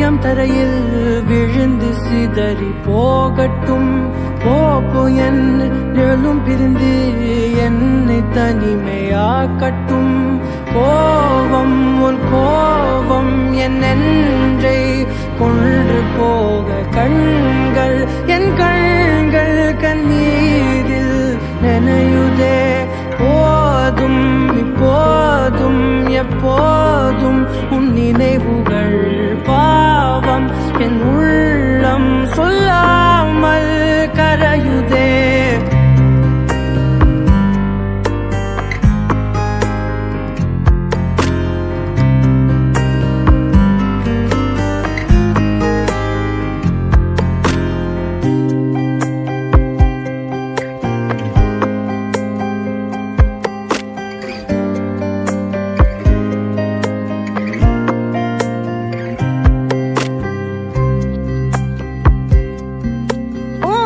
இதயம் தரையில் விழுந்து சிதறி போகட்டும் போப்போ என் நிழலும் பிரிந்து என்னை தனிமையாக்கட்டும் கோபம் உன் கோபம் என் நெஞ்சை கொன்று போக கண்கள் என் கண்கள் கண்ணீரில் நினையுதே போதும் இப்போதும் எப்போதும் உன் நினைவுகள் பாவம் என் உள்ளம் சொல்லாமல் கரையுதே ஓ,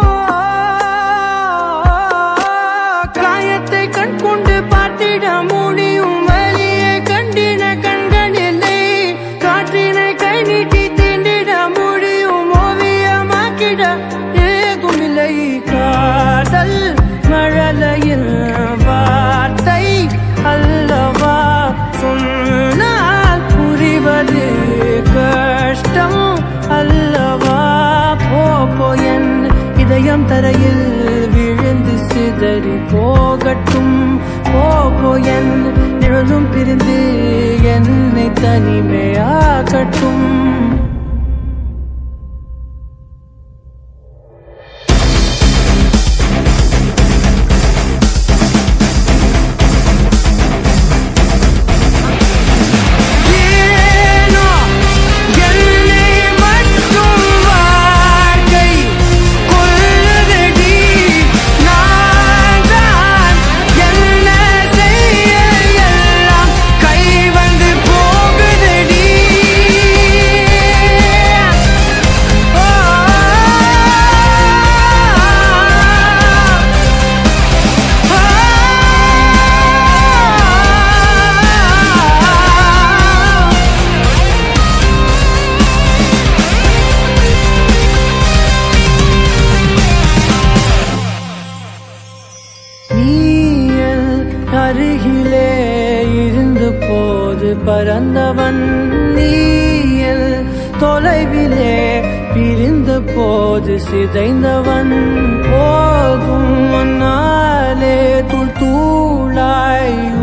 காயத்தை கண் கொண்டு பார்த்திட முடியும் வலியை கண்டின கண்கள் இல்லை காற்றினை கை நீட்டி தீண்டிட முடியும் ஓவியமாக்கிட ஏதும் இல்லை காதல் மழலையில் வார்த்தை அல்லவா சொன்னால் புரிவது கஷ்டம் அல்லவா போப்போ என் இதயம் தரையில் விழுந்து சிதறி போகட்டும் போப்போ என் நிழலும் பிரிந்து என்னை தனிமையாகட்டும் ஏனோ என்னை மட்டும் வாழ்க்கை கொல்லுதடி நான் தான் என்ன செய்ய எல்லாம் கை வந்து போகுதடி ஓ நீயல் அருகிலே இருந்த போது பறந்தவன் நீயல் தொலைவிலே பிரிந்த போது சிதைந்தவன் போதும் முன்னாலே தூள் தூளாய்